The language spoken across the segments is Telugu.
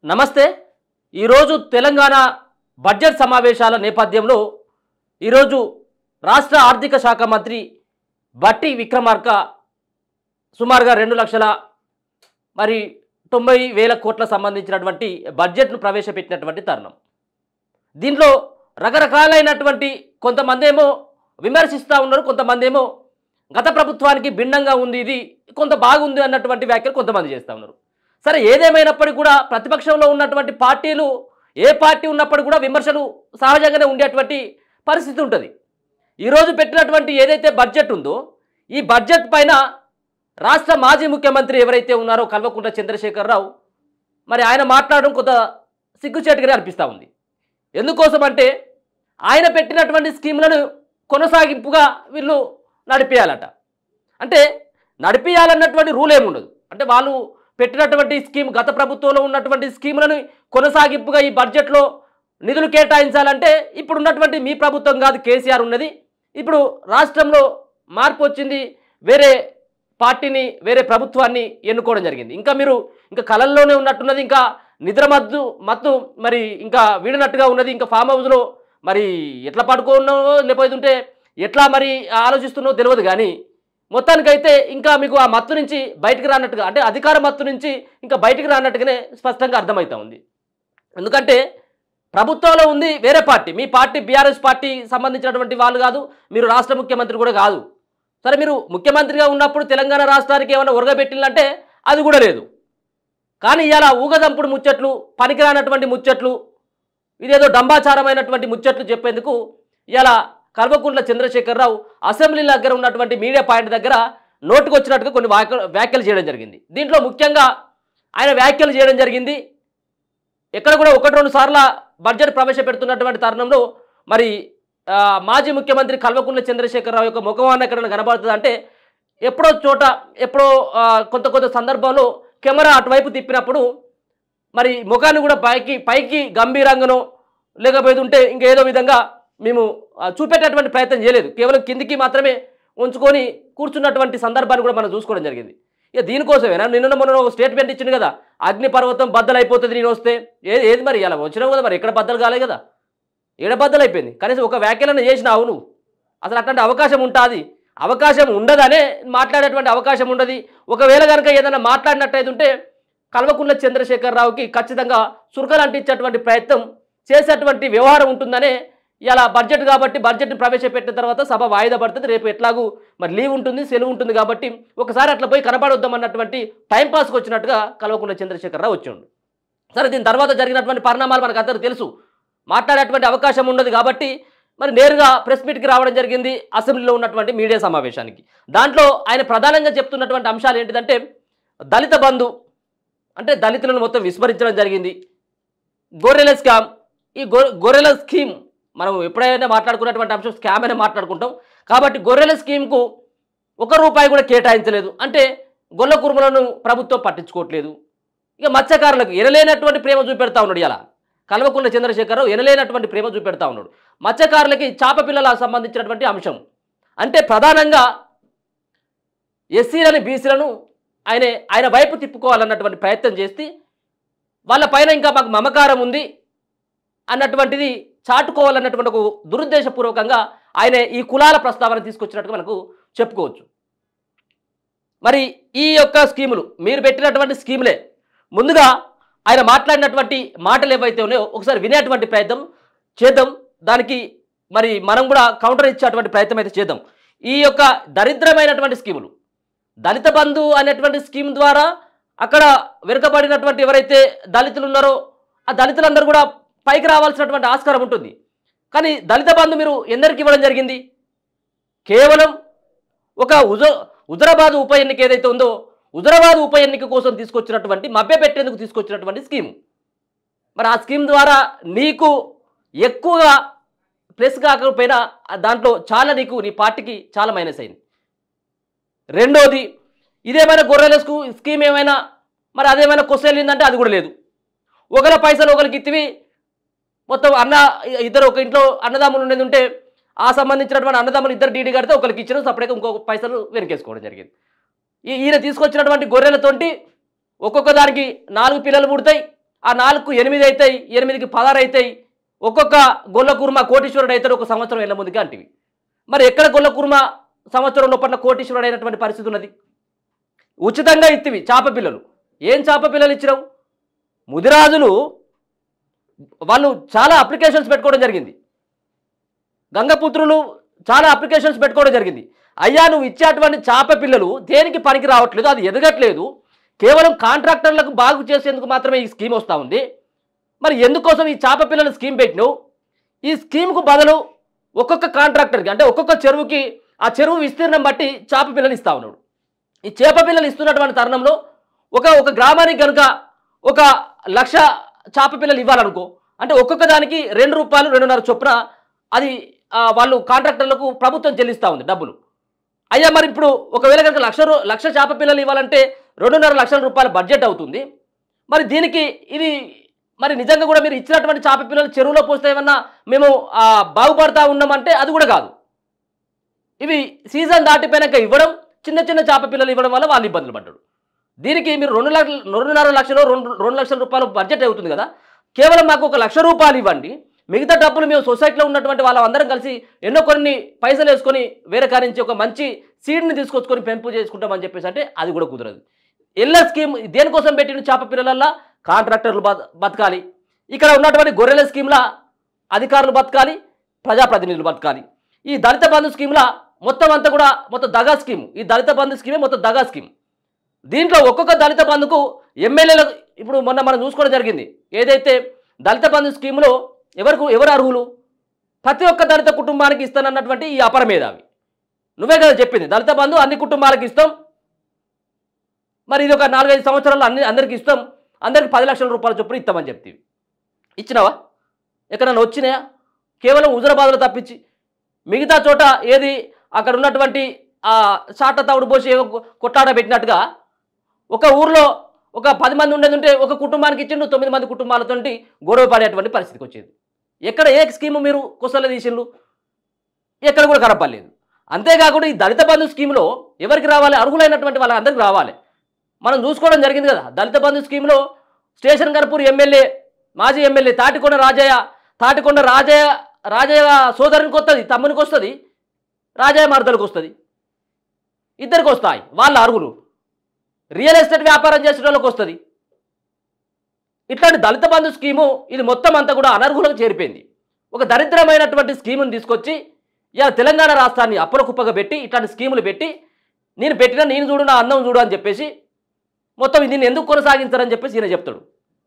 నమస్తే ఈరోజు తెలంగాణ బడ్జెట్ సమావేశాల నేపథ్యంలో ఈరోజు రాష్ట్ర ఆర్థిక శాఖ మంత్రి బట్టి విక్రమార్క సుమారుగా రెండు లక్షల మరి తొంభై వేల కోట్ల సంబంధించినటువంటి బడ్జెట్ను ప్రవేశపెట్టినటువంటి తరుణం దీంట్లో రకరకాలైనటువంటి కొంతమంది ఏమో విమర్శిస్తూ ఉన్నారు కొంతమంది ఏమో గత ప్రభుత్వానికి భిన్నంగా ఉంది ఇది కొంత బాగుంది అన్నటువంటి వ్యాఖ్యలు కొంతమంది చేస్తూ ఉన్నారు సరే ఏదేమైనప్పటికీ కూడా ప్రతిపక్షంలో ఉన్నటువంటి పార్టీలు ఏ పార్టీ ఉన్నప్పటికీ కూడా విమర్శలు సహజంగానే ఉండేటువంటి పరిస్థితి ఉంటుంది ఈరోజు పెట్టినటువంటి ఏదైతే బడ్జెట్ ఉందో ఈ బడ్జెట్ పైన రాష్ట్ర మాజీ ముఖ్యమంత్రి ఎవరైతే ఉన్నారో కల్వకుంట్ల చంద్రశేఖరరావు మరి ఆయన మాట్లాడడం కొంత సిగ్గుచేటుగానే అనిపిస్తూ ఉంది ఎందుకోసం అంటే ఆయన పెట్టినటువంటి స్కీములను కొనసాగింపుగా వీళ్ళు నడిపేయాలట అంటే నడిపేయాలన్నటువంటి రూల్ ఏముండదు అంటే వాళ్ళు పెట్టినటువంటి స్కీమ్ గత ప్రభుత్వంలో ఉన్నటువంటి స్కీములను కొనసాగింపుగా ఈ బడ్జెట్లో నిధులు కేటాయించాలంటే ఇప్పుడు ఉన్నటువంటి మీ ప్రభుత్వం కాదు కేసీఆర్ ఉన్నది ఇప్పుడు రాష్ట్రంలో మార్పు వచ్చింది వేరే పార్టీని వేరే ప్రభుత్వాన్ని ఎన్నుకోవడం జరిగింది ఇంకా మీరు ఇంకా కళల్లోనే ఉన్నట్టున్నది ఇంకా నిద్ర మద్దు మత్తు మరి ఇంకా వీడినట్టుగా ఉన్నది ఇంకా ఫామ్ హౌస్లో మరి ఎట్లా పడుకున్నావో లేకపోతే ఉంటే ఎట్లా మరి ఆలోచిస్తున్నావో తెలియదు కానీ మొత్తానికైతే ఇంకా మీకు ఆ మత్తు నుంచి బయటికి రానట్టుగా అంటే అధికార మత్తు నుంచి ఇంకా బయటికి రానట్టుగానే స్పష్టంగా అర్థమవుతా ఉంది ఎందుకంటే ప్రభుత్వంలో ఉంది వేరే పార్టీ మీ పార్టీ బీఆర్ఎస్ పార్టీ సంబంధించినటువంటి వాళ్ళు కాదు మీరు రాష్ట్ర ముఖ్యమంత్రి కూడా కాదు సరే మీరు ముఖ్యమంత్రిగా ఉన్నప్పుడు తెలంగాణ రాష్ట్రానికి ఏమైనా ఉరగబెట్టిందంటే అది కూడా లేదు కానీ ఇలా ఊగదంపుడు ముచ్చట్లు పనికిరానటువంటి ముచ్చట్లు ఇదేదో డంబాచారమైనటువంటి ముచ్చట్లు చెప్పేందుకు ఇలా కల్వకుంట్ల చంద్రశేఖరరావు అసెంబ్లీ దగ్గర ఉన్నటువంటి మీడియా పాయింట్ దగ్గర నోటుకు వచ్చినట్టుగా కొన్ని వ్యాఖ్యలు వ్యాఖ్యలు చేయడం జరిగింది దీంట్లో ముఖ్యంగా ఆయన వ్యాఖ్యలు చేయడం జరిగింది ఎక్కడ కూడా ఒకటి రెండు సార్ల బడ్జెట్ ప్రవేశపెడుతున్నటువంటి తరుణంలో మరి ఆ, మాజీ ముఖ్యమంత్రి కల్వకుంట్ల చంద్రశేఖరరావు యొక్క ముఖమాన ఎక్కడైనా కనబడుతుంది అంటే ఎప్పుడో చోట ఎప్పుడో ఆ, కొంత కొంత సందర్భంలో కెమెరా అటువైపు తిప్పినప్పుడు మరి ముఖాన్ని కూడా పైకి పైకి గంభీరంగానో లేకపోతే ఉంటే ఇంకేదో విధంగా మేము ఆ, చూపెట్టేటువంటి ప్రయత్నం చేయలేదు కేవలం కిందికి మాత్రమే ఉంచుకొని కూర్చున్నటువంటి సందర్భాన్ని కూడా మనం చూసుకోవడం జరిగింది ఇక దీనికోసమేనా నిన్న మొన్న ఒక స్టేట్మెంట్ ఇచ్చింది కదా అగ్నిపర్వతం బద్దలైపోతుంది నేను వస్తే ఏది ఏది మరి ఇలా వచ్చినావు కదా మరి ఎక్కడ బద్దలు కాలే కదా ఏడ బద్దలు అయిపోయింది కనీసం ఒక వ్యాఖ్యలను చేసినావు నువ్వు అసలు అట్లాంటి అవకాశం ఉంటుంది అవకాశం ఉండదనే మాట్లాడేటువంటి అవకాశం ఉండదు ఒకవేళ కనుక ఏదైనా మాట్లాడినట్టయితే ఉంటే కల్వకుంట్ల చంద్రశేఖరరావుకి ఖచ్చితంగా సురకలు అంటించేటువంటి ప్రయత్నం చేసేటువంటి వ్యవహారం ఉంటుందనే ఇలా బడ్జెట్ కాబట్టి బడ్జెట్ని ప్రవేశపెట్టిన తర్వాత సభ వాయిదా పడుతుంది రేపు ఎట్లాగూ మరి లీవ్ ఉంటుంది సెలవు ఉంటుంది కాబట్టి ఒకసారి అట్లా పోయి కనపడొద్దామన్నటువంటి టైంపాస్కి వచ్చినట్టుగా కల్వకుంట్ల చంద్రశేఖరరావు వచ్చిండు సరే దీని తర్వాత జరిగినటువంటి పరిణామాలు మనకు అందరూ తెలుసు మాట్లాడేటువంటి అవకాశం ఉండదు కాబట్టి మరి నేరుగా ప్రెస్ మీట్కి రావడం జరిగింది అసెంబ్లీలో ఉన్నటువంటి మీడియా సమావేశానికి దాంట్లో ఆయన ప్రధానంగా చెప్తున్నటువంటి అంశాలు ఏంటిదంటే దళిత బంధు అంటే దళితులను మొత్తం విస్మరించడం జరిగింది గొర్రెల స్కామ్ ఈ గొ గొర్రెల స్కీమ్ మనం ఎప్పుడైనా మాట్లాడుకున్నటువంటి అంశం స్కామ్ అనే మాట్లాడుకుంటాం కాబట్టి గొర్రెల స్కీమ్కు ఒక రూపాయి కూడా కేటాయించలేదు అంటే గొల్ల కురుమలను ప్రభుత్వం పట్టించుకోవట్లేదు ఇక మత్స్యకారులకు ఎనలేనటువంటి ప్రేమ చూపెడతా ఉన్నాడు ఇలా కల్వకుంట్ల చంద్రశేఖరరావు ఎనలేనటువంటి ప్రేమ చూపెడతా ఉన్నాడు మత్స్యకారులకి చాప పిల్లలకు సంబంధించినటువంటి అంశం అంటే ప్రధానంగా ఎస్సీలని బీసీలను ఆయన ఆయన వైపు తిప్పుకోవాలన్నటువంటి ప్రయత్నం చేసి వాళ్ళ పైన ఇంకా మాకు మమకారం ఉంది అన్నటువంటిది చాటుకోవాలన్నటువంటి ఒక దురుద్దేశపూర్వకంగా ఆయన ఈ కులాల ప్రస్తావన తీసుకొచ్చినట్టుగా మనకు చెప్పుకోవచ్చు మరి ఈ యొక్క స్కీములు మీరు పెట్టినటువంటి స్కీములే ముందుగా ఆయన మాట్లాడినటువంటి మాటలు ఏవైతే ఉన్నాయో ఒకసారి వినేటువంటి ప్రయత్నం చేద్దాం దానికి మరి మనం కూడా కౌంటర్ ఇచ్చేటువంటి ప్రయత్నం అయితే చేద్దాం ఈ యొక్క దరిద్రమైనటువంటి స్కీములు దళిత బంధు అనేటువంటి స్కీమ్ ద్వారా అక్కడ వెనుకబడినటువంటి ఎవరైతే దళితులు ఉన్నారో ఆ దళితులందరూ కూడా పైకి రావాల్సినటువంటి ఆస్కారం ఉంటుంది కానీ దళిత బంధు మీరు ఎందరికి ఇవ్వడం జరిగింది కేవలం ఒక ఉజ హుజరాబాద్ ఉప ఎన్నిక ఏదైతే ఉందో హుజరాబాద్ ఉప ఎన్నిక కోసం తీసుకొచ్చినటువంటి మభ్య పెట్టేందుకు తీసుకొచ్చినటువంటి స్కీమ్ మరి ఆ స్కీమ్ ద్వారా నీకు ఎక్కువగా ప్లస్ కాకపోయినా ఆ దాంట్లో చాలా నీకు నీ పార్టీకి చాలా మైనస్ అయింది రెండోది ఇదేమైనా గొర్రెల స్కూ స్కీమ్ ఏమైనా మరి అదేమైనా కొసెళ్ళిందంటే అది కూడా లేదు ఒకరి పైసలు ఒకరికి ఇత్తివి మొత్తం అన్న ఇద్దరు ఒక ఇంట్లో అన్నదమ్ములు ఉండేది ఉంటే ఆ సంబంధించినటువంటి అన్నదమ్ములు ఇద్దరు డీడీ కడితే ఒకరికి ఇచ్చిన సపరేట్గా ఇంకొక పైసలు వెనకేసుకోవడం జరిగింది ఈ ఈయన తీసుకొచ్చినటువంటి గొర్రెలతోటి ఒక్కొక్క దానికి నాలుగు పిల్లలు పుడతాయి ఆ నాలుగు ఎనిమిది అవుతాయి ఎనిమిదికి పదహారు అవుతాయి ఒక్కొక్క గొల్ల కుర్మ కోటీశ్వరుడు అవుతాడు ఒక సంవత్సరం వెళ్ళ ముందుగా అంటివి మరి ఎక్కడ గొల్ల కుర్మ సంవత్సరం లోపల కోటీశ్వరుడు అయినటువంటి పరిస్థితి ఉన్నది ఉచితంగా ఇత్తివి చేప పిల్లలు ఏం చేప పిల్లలు ఇచ్చినావు ముదిరాజులు వాళ్ళు చాలా అప్లికేషన్స్ పెట్టుకోవడం జరిగింది గంగపుత్రులు చాలా అప్లికేషన్స్ పెట్టుకోవడం జరిగింది అయ్యా నువ్వు ఇచ్చేటువంటి చేప పిల్లలు దేనికి పనికి రావట్లేదు అది ఎదగట్లేదు కేవలం కాంట్రాక్టర్లకు బాగు చేసేందుకు మాత్రమే ఈ స్కీమ్ వస్తూ ఉంది మరి ఎందుకోసం ఈ చేప పిల్లల స్కీమ్ పెట్టినావు ఈ స్కీమ్కు బదులు ఒక్కొక్క కాంట్రాక్టర్కి అంటే ఒక్కొక్క చెరువుకి ఆ చెరువు విస్తీర్ణం బట్టి చేప పిల్లలు ఇస్తా ఉన్నాడు ఈ చేప పిల్లలు ఇస్తున్నటువంటి తరుణంలో ఒక ఒక గ్రామానికి కనుక ఒక లక్ష చేప పిల్లలు ఇవ్వాలనుకో అంటే ఒక్కొక్క దానికి రెండు రూపాయలు రెండున్నర చొప్పున అది ఆ, వాళ్ళు కాంట్రాక్టర్లకు ప్రభుత్వం చెల్లిస్తూ ఉంది డబ్బులు అయ్యా మరి ఇప్పుడు ఒకవేళ కనుక లక్ష రూ లక్ష చేప పిల్లలు ఇవ్వాలంటే రెండున్నర లక్షల రూపాయల బడ్జెట్ అవుతుంది మరి దీనికి ఇది మరి నిజంగా కూడా మీరు ఇచ్చినటువంటి చేప పిల్లలు చెరువులో పోస్తే ఏమన్నా మేము ఆ, బాగుపడతా ఉన్నామంటే అది కూడా కాదు ఇవి సీజన్ దాటిపోయాక ఇవ్వడం చిన్న చిన్న చేప పిల్లలు ఇవ్వడం వల్ల వాళ్ళు ఇబ్బందులు పడ్డాడు దీనికి మీరు రెండు లక్షలు రెండున్నర లక్షలు రెండు రెండు లక్షల రూపాయలు బడ్జెట్ అవుతుంది కదా కేవలం మాకు ఒక లక్ష రూపాయలు ఇవ్వండి మిగతా డబ్బులు మేము సొసైటీలో ఉన్నటువంటి వాళ్ళందరం కలిసి ఎన్నో కొన్ని పైసలు వేసుకొని వేరే కాడి నుంచి ఒక మంచి సీడ్ని తీసుకొచ్చుకొని పెంపు చేసుకుంటామని చెప్పేసి అంటే అది కూడా కుదరదు ఎల్ల స్కీమ్ దేనికోసం పెట్టిన చేప పిల్లలల్లా కాంట్రాక్టర్లు బత- బతకాలి ఇక్కడ ఉన్నటువంటి గొర్రెల స్కీమ్ల అధికారులు బతకాలి ప్రజాప్రతినిధులు బతకాలి ఈ దళిత బంధు స్కీమ్ల మొత్తం అంతా కూడా మొత్తం దగా స్కీమ్ ఈ దళిత బంధు స్కీమే మొత్తం దగా స్కీమ్ దీంట్లో ఒక్కొక్క దళిత బంధుకు ఎమ్మెల్యేలకు ఇప్పుడు మొన్న మనం చూసుకోవడం జరిగింది ఏదైతే దళిత బంధు స్కీములో ఎవరికి ఎవరు అర్హులు ప్రతి ఒక్క దళిత కుటుంబానికి ఇస్తానన్నటువంటి ఈ అపర మేధావి నువ్వే కదా చెప్పింది దళిత బంధు అన్ని కుటుంబాలకు ఇస్తాం మరి ఇది ఒక నాలుగైదు సంవత్సరాలు అన్ని అందరికి ఇస్తాం అందరికి పది లక్షల రూపాయల చొప్పున ఇస్తామని చెప్తీవి ఇచ్చినావా ఎక్కడన్నా వచ్చినాయా కేవలం హుజరాబాద్లో తప్పించి మిగతా చోట ఏది అక్కడ ఉన్నటువంటి ఆ చాట తవుడు పోసి ఏవో కొట్లాడ పెట్టినట్టుగా ఒక ఊర్లో ఒక పది మంది ఉండేది ఉంటే ఒక కుటుంబానికి ఇచ్చిండు తొమ్మిది మంది కుటుంబాలతో గొడవ పడేటువంటి పరిస్థితికి వచ్చేది ఎక్కడ ఏ స్కీము మీరు కుసలు తీసిండ్రు ఎక్కడ కూడా కనపడలేదు అంతేకాకుండా ఈ దళిత బంధు స్కీమ్లో ఎవరికి రావాలి అర్హులైనటువంటి వాళ్ళందరికీ రావాలి మనం చూసుకోవడం జరిగింది కదా దళిత బంధు స్కీమ్లో స్టేషన్ కర్పూర్ ఎమ్మెల్యే మాజీ ఎమ్మెల్యే తాటికొండ రాజయ్య తాటికొండ రాజయ్య రాజయ్య సోదరునికి వస్తుంది తమ్మునికి వస్తుంది రాజయ్య మరదలకు వస్తుంది ఇద్దరికి వస్తాయి వాళ్ళ అర్హులు రియల్ ఎస్టేట్ వ్యాపారం చేసే వాళ్ళకి వస్తుంది ఇట్లాంటి దళిత బంధు స్కీము ఇది మొత్తం అంతా కూడా అనర్హులకు చేరిపోయింది ఒక దరిద్రమైనటువంటి స్కీముని తీసుకొచ్చి ఇలా తెలంగాణ రాష్ట్రాన్ని అప్పుల కుప్పగా పెట్టి ఇట్లాంటి స్కీములు పెట్టి నేను పెట్టిన నేను చూడు నా అన్నం చూడు అని చెప్పేసి మొత్తం దీన్ని ఎందుకు కొనసాగించారని చెప్పేసి ఈయన చెప్తాడు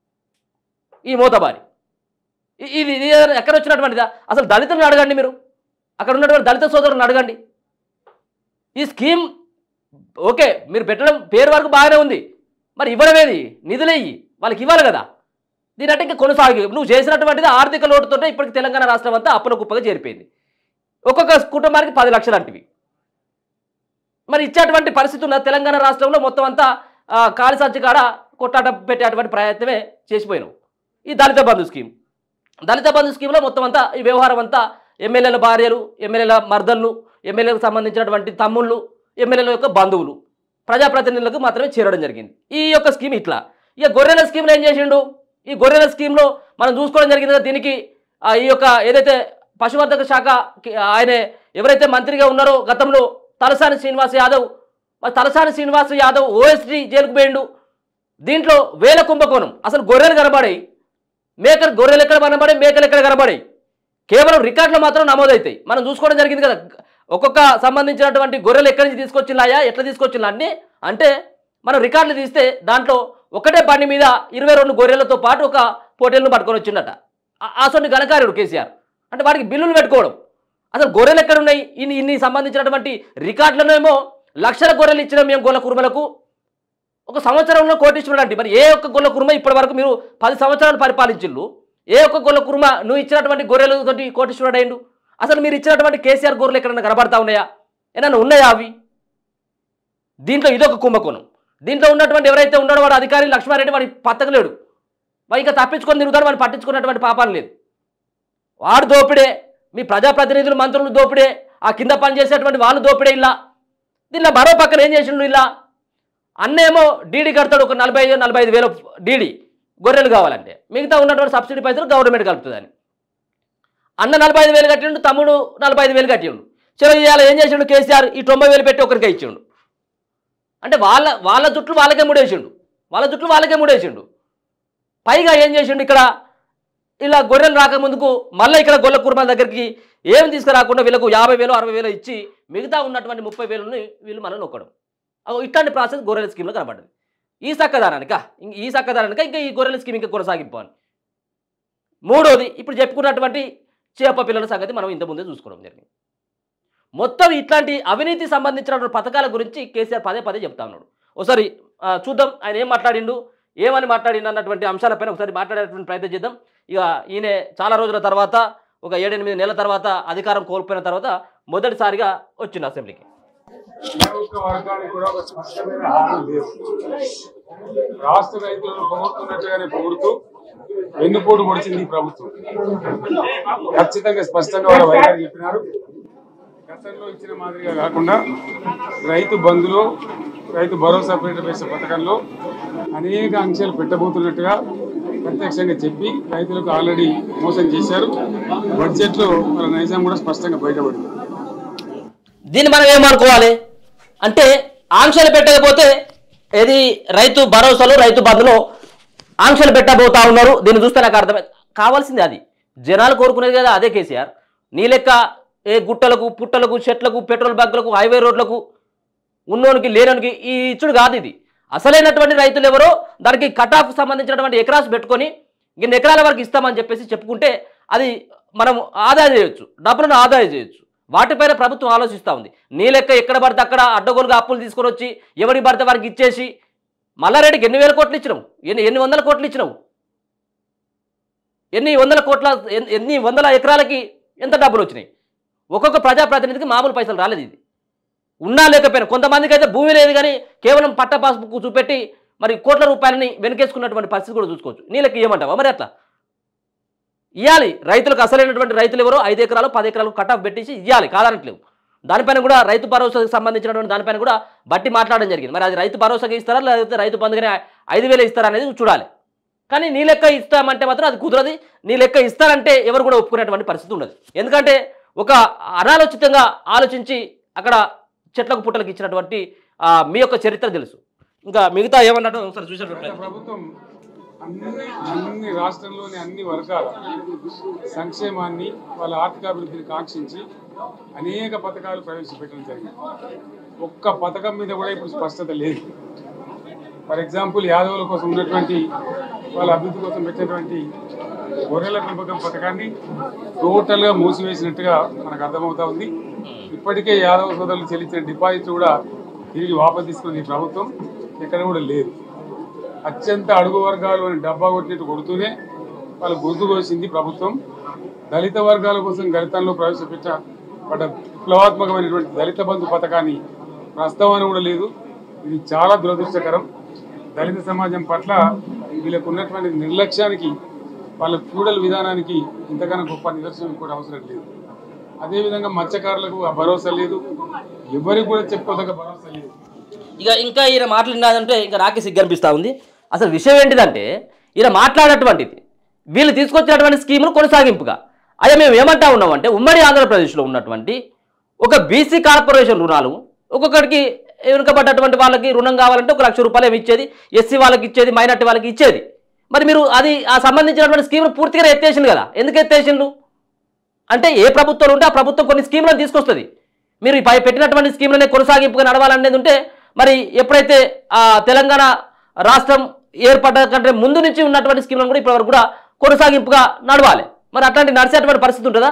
ఈ మూతబారి ఇ- ఇది ఇది ఏదైనా ఎక్కడ వచ్చినటువంటిదా అసలు దళితులను అడగండి మీరు అక్కడ ఉన్నటువంటి దళిత సోదరులను అడగండి ఈ స్కీమ్ ఓకే మీరు పెట్టడం పేరు వరకు బాగానే ఉంది మరి ఇవ్వడమేది నిధులేయి వాళ్ళకి ఇవ్వాలి కదా దీని అంటే ఇంకా కొనసాగి నువ్వు చేసినటువంటిది ఆర్థిక లోటుతోటే ఇప్పటికి తెలంగాణ రాష్ట్రం అంతా అప్పుల కుప్పగా చేరిపోయింది ఒక్కొక్క కుటుంబానికి పది లక్షలు అంటివి మరి ఇచ్చేటువంటి పరిస్థితి ఉన్న తెలంగాణ రాష్ట్రంలో మొత్తం అంతా ఆ, కాలి సంచి కాడ కొట్టాట పెట్టేటువంటి ప్రయత్నమే చేసిపోయినావు ఈ దళిత బంధు స్కీమ్ దళిత బంధు స్కీమ్లో మొత్తం అంతా ఈ వ్యవహారం అంతా ఎమ్మెల్యేల భార్యలు ఎమ్మెల్యేల మర్దళ్ళు ఎమ్మెల్యేలకు సంబంధించినటువంటి తమ్ముళ్ళు ఎమ్మెల్యేల యొక్క బంధువులు ప్రజాప్రతినిధులకు మాత్రమే చేరడం జరిగింది ఈ యొక్క స్కీమ్ ఇట్లా ఇక గొర్రెల స్కీమ్లో ఏం చేసిండు ఈ గొర్రెల స్కీమ్లో మనం చూసుకోవడం జరిగింది కదా దీనికి ఆ, ఈ యొక్క ఏదైతే పశువర్ధక శాఖ ఆయన ఎవరైతే మంత్రిగా ఉన్నారో గతంలో తలసాని శ్రీనివాస్ యాదవ్ మరి తలసాని శ్రీనివాస్ యాదవ్ ఓఎస్డీ జైలుకు పోయిండు దీంట్లో వేల కుంభకోణం అసలు గొర్రెలు కనబడాయి మేకలు గొర్రెలు ఎక్కడ కనబడాయి మేకలు ఎక్కడ కనబడాయి కేవలం రికార్డులు మాత్రం నమోదవుతాయి మనం చూసుకోవడం జరిగింది కదా ఒక్కొక్క సంబంధించినటువంటి గొర్రెలు ఎక్కడి నుంచి తీసుకొచ్చినాయా ఎట్లా తీసుకొచ్చినా అన్ని అంటే మనం రికార్డులు తీస్తే దాంట్లో ఒకటే బండి మీద ఇరవై రెండు గొర్రెలతో పాటు ఒక పోటీలను పట్టుకొని వచ్చిండట ఆ- ఆ సొంటి ఘనకార్యుడు కేసీఆర్ అంటే వాడికి బిల్లులు పెట్టుకోవడం అసలు గొర్రెలు ఎక్కడ ఉన్నాయి ఇన్ని ఇన్ని సంబంధించినటువంటి రికార్డులనేమో లక్షల గొర్రెలు ఇచ్చిన మేము గొల్ల కుర్మలకు ఒక సంవత్సరంలో కోటీశ్వరుడు అంటే మరి ఏ ఒక్క గొల్ల కుర్మ ఇప్పటి వరకు మీరు పది సంవత్సరాలు పరిపాలించిళ్ళు ఏ ఒక్క గొల్ల కుర్మ నువ్వు ఇచ్చినటువంటి గొర్రెలతోటి కోటీశ్వరుడు అయిండు అసలు మీరు ఇచ్చినటువంటి కేసీఆర్ గొర్రెలు ఎక్కడైనా కనబడతా ఉన్నాయా ఏమన్నా ఉన్నాయా అవి దీంట్లో ఇదొక కుంభకోణం దీంట్లో ఉన్నటువంటి ఎవరైతే ఉన్నాడో వాడు అధికారి లక్ష్మారెడ్డి వాడి పత్తకలేడు వాడు ఇంకా తప్పించుకొని తిరుగుతాడు వాడు పట్టించుకున్నటువంటి పాపాలు లేదు వాడు దోపిడే మీ ప్రజాప్రతినిధులు మంత్రులు దోపిడే ఆ కింద పని చేసేటువంటి వాళ్ళు దోపిడే ఇలా దీనిలో మరో పక్కన ఏం చేసిండు ఇలా అన్నేమో డీడీ కడతాడు ఒక నలభై ఐదు నలభై ఐదు వేల డీడీ గొర్రెలు కావాలంటే మిగతా ఉన్నటువంటి సబ్సిడీ పైసలు గవర్నమెంట్ కలుపుతుందని అన్న నలభై ఐదు వేలు కట్టిండు తమ్ముడు నలభై ఐదు వేలు కట్టిండు చలో ఇవాళ ఏం చేసిండు కేసీఆర్ ఈ తొంభై వేలు పెట్టి ఒకరికే ఇచ్చిండు అంటే వాళ్ళ వాళ్ళ జుట్లు వాళ్ళకే ముడేసిండు వాళ్ళ జుట్లు వాళ్ళకే ముడేసిండు పైగా ఏం చేసిండు ఇక్కడ ఇలా గొర్రెలు రాకముందుకు మళ్ళీ ఇక్కడ గొల్ల కుర్మాల దగ్గరికి ఏం తీసుకురాకుండా వీళ్ళకు యాభై వేలు అరవై వేలు ఇచ్చి మిగతా ఉన్నటువంటి ముప్పై వేలని వీళ్ళు మనం నొక్కడం అగో ఇట్లాంటి ప్రాసెస్ గొర్రెల స్కీమ్లో కనబడ్డది ఈ చక్కదానానిక ఇంక ఈ చక్కదానానిక ఇంకా ఈ గొర్రెల స్కీమ్ ఇంకా కొనసాగింపు అని మూడోది ఇప్పుడు చెప్పుకున్నటువంటి చేప పిల్లల సంగతి మనం ఇంతకుముందే చూసుకోవడం జరిగింది మొత్తం ఇట్లాంటి అవినీతి సంబంధించినటువంటి పథకాల గురించి కేసీఆర్ పదే పదే చెప్తా ఉన్నాడు ఒకసారి ఆ, చూద్దాం ఆయన ఏం మాట్లాడిండు ఏమని మాట్లాడిండు అన్నటువంటి అంశాలపైన ఒకసారి మాట్లాడేటువంటి ప్రయత్నం చేద్దాం ఇక ఈయన చాలా రోజుల తర్వాత ఒక ఏడెనిమిది నెలల తర్వాత అధికారం కోల్పోయిన తర్వాత మొదటిసారిగా వచ్చిండు అసెంబ్లీకి ఏ ఒక్క వర్గానికి కూడా ఒక స్పష్టమైన హామీ లేదు రాష్ట్ర రైతులను పొగుడుతున్నట్టుగానే పొగుడుతూ వెన్నుపోటు పొడిచింది ఈ ప్రభుత్వం ఖచ్చితంగా స్పష్టంగా వాళ్ళ వైఖరి చెప్పినారు గతంలో ఇచ్చిన మాదిరిగా కాకుండా రైతు బంధులో రైతు భరోసా పేట పథకంలో అనేక అంశాలు పెట్టబోతున్నట్టుగా ప్రత్యక్షంగా చెప్పి రైతులకు ఆల్రెడీ మోసం చేశారు బడ్జెట్లో వాళ్ళ నైజాం కూడా స్పష్టంగా బయటపడింది దీన్ని మనం ఏమనుకోవాలి అంటే ఆంక్షలు పెట్టకపోతే ఏది రైతు భరోసాలు రైతు బంధులో ఆంక్షలు పెట్టబోతా ఉన్నారు దీన్ని చూస్తే నాకు అర్థమై కావాల్సింది అది జనాలు కోరుకునేది కదా అదే కేసీఆర్ నీ లెక్క ఏ గుట్టలకు పుట్టలకు చెట్లకు పెట్రోల్ బంకులకు హైవే రోడ్లకు ఉన్నోనికి లేనోనికి ఈ ఇచ్చుడు కాదు ఇది అసలైనటువంటి రైతులు ఎవరో దానికి కట్ ఆఫ్ సంబంధించినటువంటి ఎకరాస్ పెట్టుకొని ఇన్ని ఎకరాల వరకు ఇస్తామని చెప్పేసి చెప్పుకుంటే అది మనం ఆదాయం చేయొచ్చు డబ్బులను ఆదాయం చేయొచ్చు వాటిపైన ప్రభుత్వం ఆలోచిస్తూ ఉంది నీ లెక్క ఎక్కడ పడితే అక్కడ అడ్డగోలుగా అప్పులు తీసుకొని వచ్చి ఎవరికి పడితే వారికి ఇచ్చేసి మల్లారెడ్డికి ఎన్ని వేల కోట్లు ఇచ్చినావు ఎన్ని ఎన్ని వందల కోట్లు ఇచ్చినావు ఎన్ని వందల కోట్ల ఎన్- ఎన్ని వందల ఎకరాలకి ఎంత డబ్బులు వచ్చినాయి ఒక్కొక్క ప్రజాప్రతినిధికి మామూలు పైసలు రాలేదు ఇది ఉన్నా లేకపోయినా కొంతమందికి అయితే భూమి లేదు కానీ కేవలం పట్ట పాస్బుక్ చూపెట్టి మరి కోట్ల రూపాయలని వెనకేసుకున్నటువంటి పరిస్థితి కూడా చూసుకోవచ్చు నీళ్ళకి ఇవ్వమంటావా మరి అట్లా ఇవ్వాలి రైతులకు అసలైనటువంటి రైతులు ఎవరో ఐదు ఎకరాలు పది ఎకరాలు కట్ ఆఫ్ పెట్టేసి ఇవ్వాలి కాదనట్లేవు దానిపైన కూడా రైతు భరోసాకి సంబంధించినటువంటి దానిపైన కూడా బట్టి మాట్లాడడం జరిగింది మరి అది రైతు భరోసాకి ఇస్తారా లేకపోతే రైతు బంధుగానే ఐదు వేలు ఇస్తారా అనేది చూడాలి కానీ నీ లెక్క ఇస్తామంటే మాత్రం అది కుదరదు నీ లెక్క ఇస్తారంటే ఎవరు కూడా ఒప్పుకునేటువంటి పరిస్థితి ఉండదు ఎందుకంటే ఒక అనాలోచితంగా ఆలోచించి అక్కడ చెట్లకు పుట్టలకు ఇచ్చినటువంటి ఆ, మీ యొక్క చరిత్ర తెలుసు ఇంకా మిగతా ఏమన్నట్టు ఒకసారి చూసినటువంటి గత ప్రభుత్వం అన్ని అన్ని రాష్ట్రంలోని అన్ని వర్గాల సంక్షేమాన్ని వాళ్ళ ఆర్థికాభివృద్ధిని కాంక్షించి అనేక పథకాలు ప్రవేశపెట్టడం జరిగింది ఒక్క పథకం మీద కూడా ఇప్పుడు స్పష్టత లేదు ఫర్ ఎగ్జాంపుల్ యాదవుల కోసం ఉన్నటువంటి వాళ్ళ అభివృద్ధి కోసం పెట్టినటువంటి గొర్రెల పెంపకం పథకాన్ని టోటల్గా మూసివేసినట్టుగా మనకు అర్థమవుతా ఉంది ఇప్పటికే యాదవ సోదరులు చెల్లించిన డిపాజిట్ కూడా తిరిగి వాపసు తీసుకున్న ఈ ప్రభుత్వం ఎక్కడ కూడా లేదు అత్యంత అడుగు వర్గాలు అని డబ్బా కొట్టినట్టు కొడుతూనే వాళ్ళు గుర్తు కోసింది ప్రభుత్వం దళిత వర్గాల కోసం దళితంలో ప్రవేశపెట్టబడ్డ విప్లవాత్మకమైనటువంటి దళిత బంధు పథకాన్ని ప్రస్తావన కూడా లేదు ఇది చాలా దురదృష్టకరం దళిత సమాజం పట్ల వీళ్ళకు ఉన్నటువంటి నిర్లక్ష్యానికి వాళ్ళ ఫ్యూడల్ విధానానికి ఇంతకన్నా గొప్ప నిదర్శనం కూడా అవసరం లేదు అదేవిధంగా మత్స్యకారులకు ఆ భరోసా లేదు ఎవరికి కూడా చెప్పుకోదగ్గ భరోసా లేదు ఇక ఇంకా ఈయన మాట్లాడినదంటే ఇంకా నాకే సిగ్గు అనిపిస్తూ ఉంది అసలు విషయం ఏంటిదంటే ఈయన మాట్లాడేటువంటిది వీళ్ళు తీసుకొచ్చినటువంటి స్కీములు కొనసాగింపుగా అదే మేము ఏమంటా ఉన్నామంటే ఉమ్మడి ఆంధ్రప్రదేశ్లో ఉన్నటువంటి ఒక బీసీ కార్పొరేషన్ రుణాలు ఒక్కొక్కడికి వెనుకబడ్డటువంటి వాళ్ళకి రుణం కావాలంటే ఒక లక్ష రూపాయలు ఏమి ఇచ్చేది ఎస్సీ వాళ్ళకి ఇచ్చేది మైనార్టీ వాళ్ళకి ఇచ్చేది మరి మీరు అది ఆ సంబంధించినటువంటి స్కీమ్ను పూర్తిగా ఎత్తేసిండు కదా ఎందుకు ఎత్తేసిండు అంటే ఏ ప్రభుత్వం ఉంటే ఆ ప్రభుత్వం కొన్ని స్కీమ్లను తీసుకొస్తుంది మీరు ఈ పై పెట్టినటువంటి స్కీమ్లనే కొనసాగింపుగా నడవాలనేది ఉంటే మరి ఎప్పుడైతే ఆ తెలంగాణ రాష్ట్రం ఏర్పడ్డ కంటే ముందు నుంచి ఉన్నటువంటి స్కీమ్లను కూడా ఇప్పటివరకు కూడా కొనసాగింపుగా నడవాలి మరి అట్లాంటి నడిచేటువంటి పరిస్థితి ఉంటుందా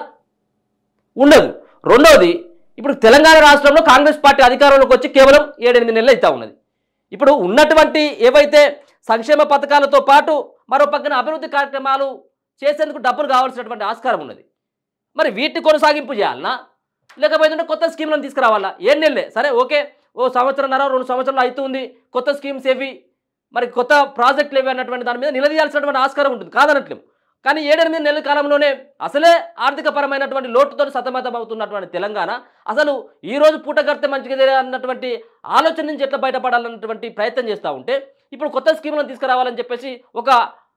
ఉండదు రెండవది ఇప్పుడు తెలంగాణ రాష్ట్రంలో కాంగ్రెస్ పార్టీ అధికారంలోకి వచ్చి కేవలం ఏడెనిమిది నెలలు అవుతా ఉన్నది ఇప్పుడు ఉన్నటువంటి ఏవైతే సంక్షేమ పథకాలతో పాటు మరో పక్కన అభివృద్ధి కార్యక్రమాలు చేసేందుకు డబ్బులు కావాల్సినటువంటి ఆస్కారం ఉన్నది మరి వీటిని కొనసాగింపు చేయాలనా లేకపోతే కొత్త స్కీమ్లను తీసుకురావాలా ఏం నెలలే సరే ఓకే ఓ సంవత్సరంన్నర రెండు సంవత్సరాలు అవుతుంది కొత్త స్కీమ్స్ ఏవి మరి కొత్త ప్రాజెక్టులు ఏవి అన్నటువంటి దాని మీద నిలదీయాల్సినటువంటి ఆస్కారం ఉంటుంది కాదనట్లేం కానీ ఏడెనిమిది నెలల కాలంలోనే అసలే ఆర్థికపరమైనటువంటి లోటుతో సతమతం అవుతున్నటువంటి తెలంగాణ అసలు ఈ రోజు పూట కడితే మంచిది అన్నటువంటి ఆలోచన నుంచి ఎట్లా బయటపడాలన్నటువంటి ప్రయత్నం చేస్తూ ఉంటే ఇప్పుడు కొత్త స్కీములను తీసుకురావాలని చెప్పేసి ఒక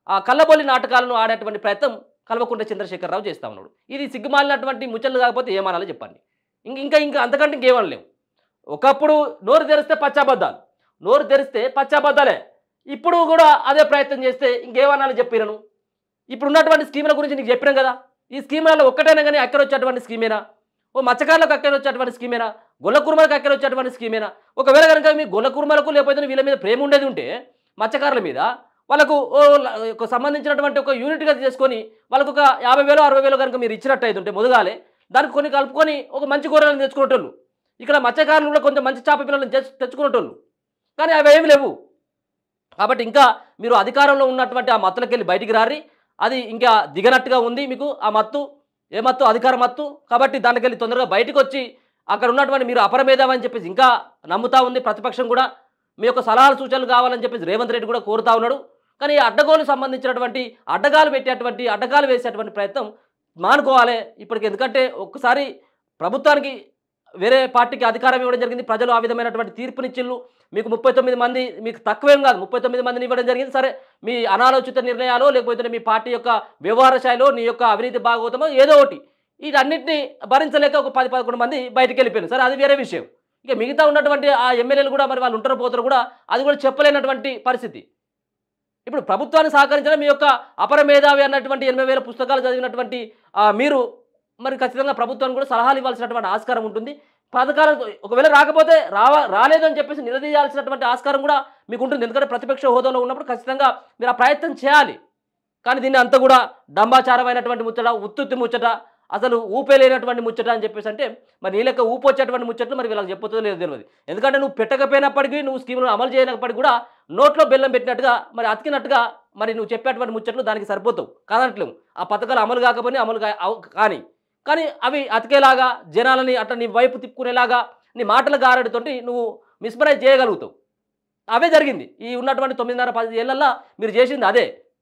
ఆ కళ్ళబొల్లి నాటకాలను ఆడేటువంటి ప్రయత్నం కల్వకుంట్ల చంద్రశేఖరరావు చేస్తా ఉన్నాడు ఇది సిగ్గుమాలినటువంటి ముచ్చట్లు కాకపోతే ఏమనాలో చెప్పండి ఇంక ఇంకా ఇంకా అంతకంటే ఇంకేమనలేము ఒకప్పుడు నోరు తెరిస్తే పచ్చాబద్దాలు నోరు తెరిస్తే పచ్చాబద్దాలే ఇప్పుడు కూడా అదే ప్రయత్నం చేస్తే ఇంకేమనాలో చెప్పిరను ఇప్పుడు ఉన్నటువంటి స్కీముల గురించి నీకు చెప్పినాం కదా ఈ స్కీములలో ఒక్కటైనా కానీ అక్కడ వచ్చేటువంటి స్కీమేనా ఓ మత్స్యకారులకు అక్కడ వచ్చేటువంటి స్కీమేనా గొల్ల కుర్మలకు అక్కడ వచ్చేటువంటి స్కీమేనా ఒకవేళ కనుక మీ గొల్ల కుర్మలకు లేకపోతే వీళ్ళ మీద ప్రేమ ఉండేది ఉంటే మత్స్యకారుల మీద వాళ్ళకు ఓ ల- ఒక సంబంధించినటువంటి ఒక యూనిట్గా చేసుకొని వాళ్ళకు ఒక యాభై వేలు అరవై వేలు కనుక మీరు ఇచ్చినట్టు అయితే ఉంటే ముదగాలే దానికి కొన్ని కలుపుకొని ఒక మంచి కూరలను తెచ్చుకునేటోళ్ళు ఇక్కడ మత్స్యకారులు కూడా కొంచెం మంచి చేప పిల్లలను తెచ్చు తెచ్చుకునేటోళ్ళు కానీ అవి ఏమి లేవు కాబట్టి ఇంకా మీరు అధికారంలో ఉన్నటువంటి ఆ మత్తులకి వెళ్ళి బయటికి రారి అది ఇంకా దిగనట్టుగా ఉంది మీకు ఆ మత్తు ఏ మత్తు అధికార మత్తు కాబట్టి దానికి వెళ్ళి తొందరగా బయటకు వచ్చి అక్కడ ఉన్నటువంటి మీరు అపరమేధామని చెప్పేసి ఇంకా నమ్ముతా ఉంది ప్రతిపక్షం కూడా మీ యొక్క సలహాలు సూచనలు కావాలని చెప్పేసి రేవంత్ రెడ్డి కూడా కోరుతా ఉన్నాడు కానీ ఈ అడ్డగోలు సంబంధించినటువంటి అడ్డగాలు పెట్టేటువంటి అడ్డగాలు వేసేటువంటి ప్రయత్నం మానుకోవాలి ఇప్పటికి ఎందుకంటే ఒక్కసారి ప్రభుత్వానికి వేరే పార్టీకి అధికారం ఇవ్వడం జరిగింది ప్రజలు ఆ విధమైనటువంటి తీర్పునిచ్చిళ్ళు మీకు ముప్పై తొమ్మిది మంది మీకు తక్కువేం కాదు ముప్పై తొమ్మిది మందిని ఇవ్వడం జరిగింది సరే మీ అనాలోచిత నిర్ణయాలు లేకపోతే మీ పార్టీ యొక్క వ్యవహార శైలో నీ యొక్క అవినీతి భాగవతమో ఏదో ఒకటి వీటన్నిటిని భరించలేక ఒక పది పదకొండు మంది బయటికి వెళ్ళిపోయారు సరే అది వేరే విషయం ఇక మిగతా ఉన్నటువంటి ఆ ఎమ్మెల్యేలు కూడా మరి వాళ్ళు ఉంటారు పోతారు కూడా అది కూడా చెప్పలేనటువంటి పరిస్థితి ఇప్పుడు ప్రభుత్వాన్ని సహకరించడం మీ యొక్క అపర మేధావి అన్నటువంటి ఎనభై వేల పుస్తకాలు చదివినటువంటి ఆ, మీరు మరి ఖచ్చితంగా ప్రభుత్వానికి కూడా సలహాలు ఇవ్వాల్సినటువంటి ఆస్కారం ఉంటుంది పథకాలు ఒకవేళ రాకపోతే రావ రాలేదు అని చెప్పేసి నిలదీయాల్సినటువంటి ఆస్కారం కూడా మీకు ఉంటుంది ఎందుకంటే ప్రతిపక్ష హోదాలో ఉన్నప్పుడు ఖచ్చితంగా మీరు ఆ ప్రయత్నం చేయాలి కానీ దీన్ని అంతా కూడా డంబాచారమైనటువంటి ముచ్చట ఉత్తుత్తి ముచ్చట అసలు ఊపే లేనటువంటి ముచ్చట అని చెప్పేసి అంటే మరి నీ లెక్క ఊపు వచ్చేటువంటి ముచ్చట్లు మరి వీళ్ళకి చెప్పొద్దో లేదో తెలియదు ఎందుకంటే నువ్వు పెట్టకపోయినప్పటికీ నువ్వు స్కీములు అమలు చేయనప్పటికీ కూడా నోట్లో బెల్లం పెట్టినట్టుగా మరి అతికినట్టుగా మరి నువ్వు చెప్పేటువంటి ముచ్చట్లు దానికి సరిపోతావు కాదనట్లేము ఆ పథకాలు అమలు కాకపోయినా అమలు కా- అవ- కానీ కానీ అవి అతికేలాగా జనాలని అట్లా నీ వైపు తిప్పుకునేలాగా నీ మాటల గారడితోటి నువ్వు మిస్మరైజ్ చేయగలుగుతావు అవే జరిగింది ఈ ఉన్నటువంటి తొమ్మిదిన్నర పది ఏళ్ళల్లో మీరు చేసింది అదే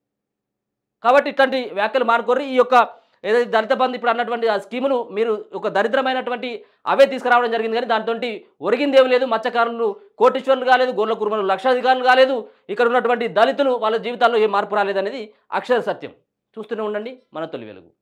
కాబట్టి ఇట్లాంటి వ్యాఖ్యలు మానుకోరు ఈ యొక్క ఏదైతే దళిత బంధు ఇప్పుడు అన్నటువంటి ఆ స్కీములు మీరు ఒక దరిద్రమైనటువంటి అవే తీసుకురావడం జరిగింది కానీ దాంతో ఒరిగింది ఏం లేదు మత్స్యకారులు కోటీశ్వరులు కాలేదు గొర్రెల కుర్మలు లక్షాధికారులు కాలేదు ఇక్కడ ఉన్నటువంటి దళితులు వాళ్ళ జీవితాల్లో ఏ మార్పు రాలేదనేది అక్షర సత్యం చూస్తూనే ఉండండి మన తొలి వెలుగు